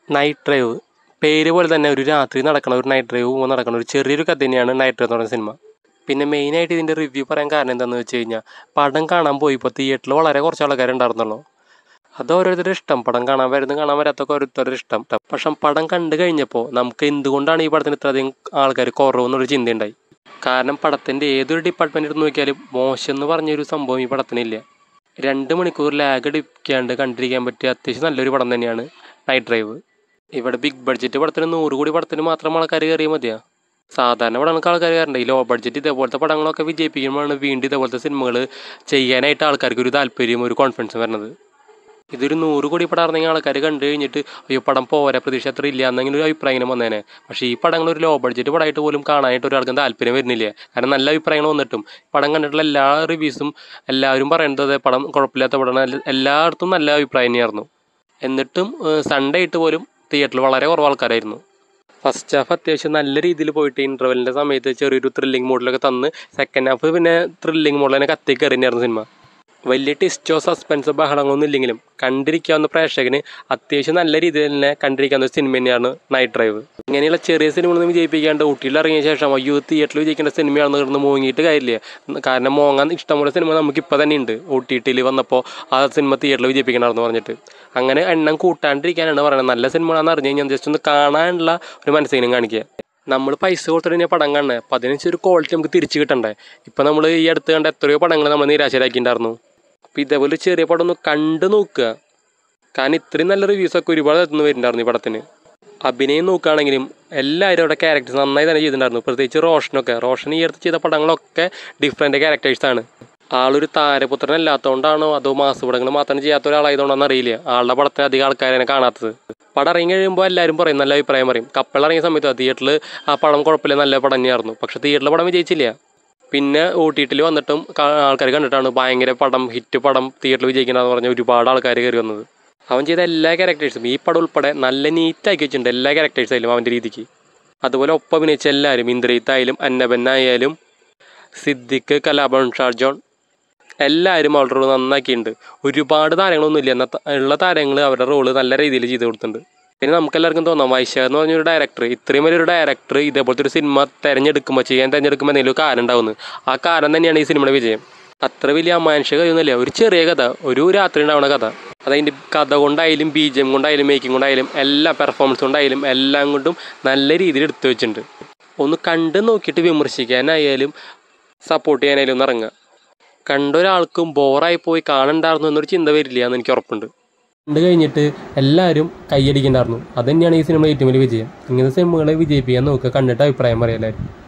night drive പേര് പോലെ തന്നെ ഒരു രാത്രി നടക്കണ ഒരു നൈറ്റ് ഡ്രൈവ് പോകുമ്പോൾ നടക്കണ ഒരു ചെറിയൊരു കഥ തന്നെയാണ് നൈറ്റ് ഡ്രൈവ് എന്ന് പറയുന്ന സിനിമ പിന്നെ മെയിനായിട്ട് ഇതിൻ്റെ റിവ്യൂ പറയാൻ കാരണം എന്താണെന്ന് വെച്ച് കഴിഞ്ഞാൽ പടം കാണാൻ പോയപ്പോൾ തിയേറ്ററിൽ വളരെ കുറച്ച് ആൾക്കാരുണ്ടായിരുന്നുള്ളൂ അത് ഓരോരുത്തരുടെ ഇഷ്ടം പടം കാണാൻ വരുന്ന കാണാൻ വരാത്തൊക്കെ ഓരോരുത്തരുടെ ഇഷ്ടം പക്ഷെ പടം കണ്ടു കഴിഞ്ഞപ്പോൾ നമുക്ക് എന്തുകൊണ്ടാണ് ഈ പടത്തിന് ഇത്രയധികം ആൾക്കാർ കുറവെന്നൊരു ചിന്തയുണ്ടായി കാരണം പടത്തിൻ്റെ ഏതൊരു ഡിപ്പാർട്ട്മെൻറ്റ് എടുത്ത് നോക്കിയാലും മോശം എന്ന് പറഞ്ഞൊരു സംഭവം ഈ പടത്തിനില്ല രണ്ട് മണിക്കൂർ ലാഗ് അടിക്കാണ്ട് കണ്ടിരിക്കാൻ പറ്റിയ അത്യാവശ്യം നല്ലൊരു പടം തന്നെയാണ് നൈറ്റ് ഡ്രൈവ് ഇവിടെ ബിഗ് ബഡ്ജറ്റ് പടത്തിന് നൂറ് കോടി പടത്തിന് മാത്രം ആൾക്കാർ കയറിയാൽ മതിയാ സാധാരണ പടങ്ങൾക്ക് ആൾക്കാർ കയറണ്ട ഈ ലോ ബഡ്ജറ്റ് ഇതേപോലത്തെ പടങ്ങളൊക്കെ വിജയിപ്പിക്കുമ്പോഴാണ് വീണ്ടും ഇതേപോലത്തെ സിനിമകൾ ചെയ്യാനായിട്ട് ആൾക്കാർക്ക് ഒരു താല്പര്യം ഒരു കോൺഫിഡൻസ് വരുന്നത് ഇതൊരു നൂറ് കോടി പടം ഇറങ്ങിയ ആൾക്കാർ കണ്ടു കഴിഞ്ഞിട്ട് അയ്യോ പടം പോരാ പ്രതീക്ഷ അത്ര ഇല്ല എന്നെങ്കിലും ഒരു അഭിപ്രായം ഇങ്ങനെ വന്നേനെ പക്ഷേ ഈ പടങ്ങൾ ഒരു ലോ ബഡ്ജറ്റ് പടമായിട്ട് പോലും കാണാനായിട്ട് ഒരാൾക്കും താല്പര്യം വരുന്നില്ല കാരണം നല്ല അഭിപ്രായങ്ങൾ വന്നിട്ടും പടം കണ്ടിട്ടുള്ള എല്ലാ റിവ്യൂസും എല്ലാവരും പറയുന്നത് പടം കുഴപ്പമില്ലാത്ത പടമാണ് എല്ലായിടത്തും നല്ല അഭിപ്രായം തന്നെയായിരുന്നു എന്നിട്ടും സൺഡേ ആയിട്ട് പോലും തിയേറ്ററിൽ വളരെ കുറവ് ആൾക്കാരായിരുന്നു ഫസ്റ്റ് ഹാഫ് അത്യാവശ്യം നല്ല രീതിയിൽ പോയിട്ട് ഇൻ്റർവെല്ലിൻ്റെ സമയത്ത് ചെറിയൊരു ത്രില്ലിംഗ് മോഡിലൊക്കെ തന്ന് സെക്കൻഡ് ഹാഫ് പിന്നെ ത്രില്ലിംഗ് മോഡിൽ തന്നെ കത്തി കയറിയായിരുന്നു സിനിമ വലിയ ടിസ്റ്റോ സസ്പെൻസോ ബഹളങ്ങളൊന്നും ഇല്ലെങ്കിലും കണ്ടിരിക്കാവുന്ന പ്രേക്ഷകന് അത്യാവശ്യം നല്ല രീതിയിൽ തന്നെ കണ്ടിരിക്കാവുന്ന ഒരു സിനിമ തന്നെയാണ് നൈറ്റ് ഡ്രൈവ് ഇങ്ങനെയുള്ള ചെറിയ സിനിമകളൊന്നും വിജയിപ്പിക്കാണ്ട് ഊട്ടിയിൽ ഇറങ്ങിയ ശേഷം അയ്യോ തിയേറ്ററിൽ വിജയിക്കേണ്ട സിനിമയാണെന്ന് കിടന്ന് മോങ്ങിയിട്ട് കാര്യമില്ല കാരണം മോങ്ങാൻ ഇഷ്ടംപോലെ സിനിമ നമുക്ക് ഇപ്പോൾ തന്നെ ഉണ്ട് ഒ ടി ടിയിൽ വന്നപ്പോൾ ആ സിനിമ തിയേറ്ററിൽ വിജയിപ്പിക്കണമെന്ന് പറഞ്ഞിട്ട് അങ്ങനെ എണ്ണം കൂട്ടാണ്ടിരിക്കാനാണ് പറയുന്നത് നല്ല സിനിമകളാണെന്ന് അറിഞ്ഞു കഴിഞ്ഞാൽ ജസ്റ്റ് ഒന്ന് കാണാനുള്ള ഒരു മനസ്സിനും കാണിക്കുക നമ്മൾ പൈസ കൊടുത്തിട്ട് തന്നെ പടം കാണുന്നത് അപ്പം അതിനനുസരിച്ച് ഒരു ക്വാളിറ്റി നമുക്ക് തിരിച്ച് കിട്ടണ്ടേ ഇപ്പം നമ്മൾ ഈ അടുത്ത് കണ്ട എത്രയോ പടങ്ങൾ നമ്മൾ നിരാശരാക്കിയിട്ടുണ്ടായിരുന്നു അപ്പം ഇതേപോലെ ചെറിയ പടം ഒന്ന് കണ്ടു നോക്കുക കാരണം ഇത്രയും നല്ല റിവ്യൂസൊക്കെ ഒരുപാട് എത്തുന്നു വരുന്നുണ്ടായിരുന്നു ഈ പടത്തിന് അഭിനയം നോക്കുകയാണെങ്കിലും എല്ലാവരും അവിടെ ക്യാരക്ടേഴ്സ് നന്നായി തന്നെ ചെയ്തിട്ടുണ്ടായിരുന്നു പ്രത്യേകിച്ച് റോഷനൊക്കെ റോഷൻ ഈ അടുത്ത് ചെയ്ത പടങ്ങളൊക്കെ ഡിഫറെൻറ്റ് ക്യാരക്ടേഴ്സാണ് ആളൊരു താരപുത്രൻ അല്ലാത്തതുകൊണ്ടാണോ അതോ മാസപടങ്ങൾ മാത്രം ചെയ്യാത്ത ഒരാളായതുകൊണ്ടാണെന്ന് അറിയില്ല ആളുടെ പടത്തിന് അധികം ആൾക്കാരെ കാണാത്തത് പടം ഇറങ്ങി കഴിയുമ്പോൾ എല്ലാവരും പറയും നല്ല അഭിപ്രായം പറയും കപ്പൽ ഇറങ്ങിയ സമയത്ത് തിയേറ്ററിൽ ആ പടം കുഴപ്പമില്ല നല്ല പടം തന്നെയായിരുന്നു പക്ഷേ തിയേറ്ററിൽ പടം വിജയിച്ചില്ല പിന്നെ ഒ ടി ടിയിൽ വന്നിട്ടും ആൾക്കാർ കണ്ടിട്ടാണ് ഭയങ്കര പടം ഹിറ്റ് പടം തിയേറ്ററിൽ വിജയിക്കണമെന്ന് പറഞ്ഞ ഒരുപാട് ആൾക്കാർ കയറി വന്നത് അവൻ ചെയ്ത എല്ലാ ക്യാരക്ടേഴ്സും ഈ പടം ഉൾപ്പെടെ നല്ല നീറ്റാക്കി വെച്ചിട്ടുണ്ട് എല്ലാ ക്യാരക്ടേഴ്സായാലും അവൻ്റെ രീതിക്ക് അതുപോലെ ഒപ്പം അഭിനയിച്ച എല്ലാവരും ഇന്ദ്രജിത്തായാലും അന്നബന്നായാലും സിദ്ദിഖ് കലാഭവൻ ഷാർജോൺ എല്ലാവരും അവരുടെ റോൾ നന്നാക്കിയിട്ടുണ്ട് ഒരുപാട് താരങ്ങളൊന്നും ഇല്ല എന്നാൽ ഉള്ള താരങ്ങൾ അവരുടെ റോള് നല്ല രീതിയിൽ ചെയ്ത് കൊടുത്തിട്ടുണ്ട് പിന്നെ നമുക്കെല്ലാവർക്കും തോന്നാം വൈശാഖ് എന്ന് പറഞ്ഞൊരു ഡയറക്ടർ ഇത്രയും വലിയൊരു ഡയറക്ടർ ഇതേപോലത്തെ ഒരു സിനിമ തിരഞ്ഞെടുക്കുമ്പോൾ ചെയ്യാൻ തിരഞ്ഞെടുക്കുമ്പോൾ എന്തെങ്കിലും കാരണം ഉണ്ടാവുന്നത് ആ കാരണം തന്നെയാണ് ഈ സിനിമയുടെ വിജയം അത്ര വലിയ അമാനുഷിക കഴിയൊന്നുമില്ല ഒരു ചെറിയ കഥ ഒരു രാത്രി ഉണ്ടാവുന്ന കഥ അതതിൻ്റെ കഥ കൊണ്ടായാലും ബീജം കൊണ്ടായാലും മേക്കിംഗ് കൊണ്ടായാലും എല്ലാ പെർഫോമൻസ് കൊണ്ടായാലും എല്ലാം കൊണ്ടും നല്ല രീതിയിൽ എടുത്തു വെച്ചിട്ടുണ്ട് ഒന്ന് കണ്ട് നോക്കിയിട്ട് വിമർശിക്കാനായാലും സപ്പോർട്ട് ചെയ്യാനായാലും ഒന്ന് ഇറങ്ങുക കണ്ട ഒരാൾക്കും ബോറായി പോയി കാണണ്ടായിരുന്നു എന്നൊരു ചിന്ത വരില്ല എന്ന് എനിക്ക് ഉറപ്പുണ്ട് കണ്ടു കഴിഞ്ഞിട്ട് എല്ലാവരും കൈയടിക്കണ്ടായിരുന്നു അത് തന്നെയാണ് ഈ സിനിമ ഏറ്റവും വലിയ വിജയം ഇങ്ങനത്തെ സിനിമകളെ വിജയിപ്പിക്കാൻ നോക്കുക കണ്ടിട്ട് അഭിപ്രായം പറയാം എല്ലാവരും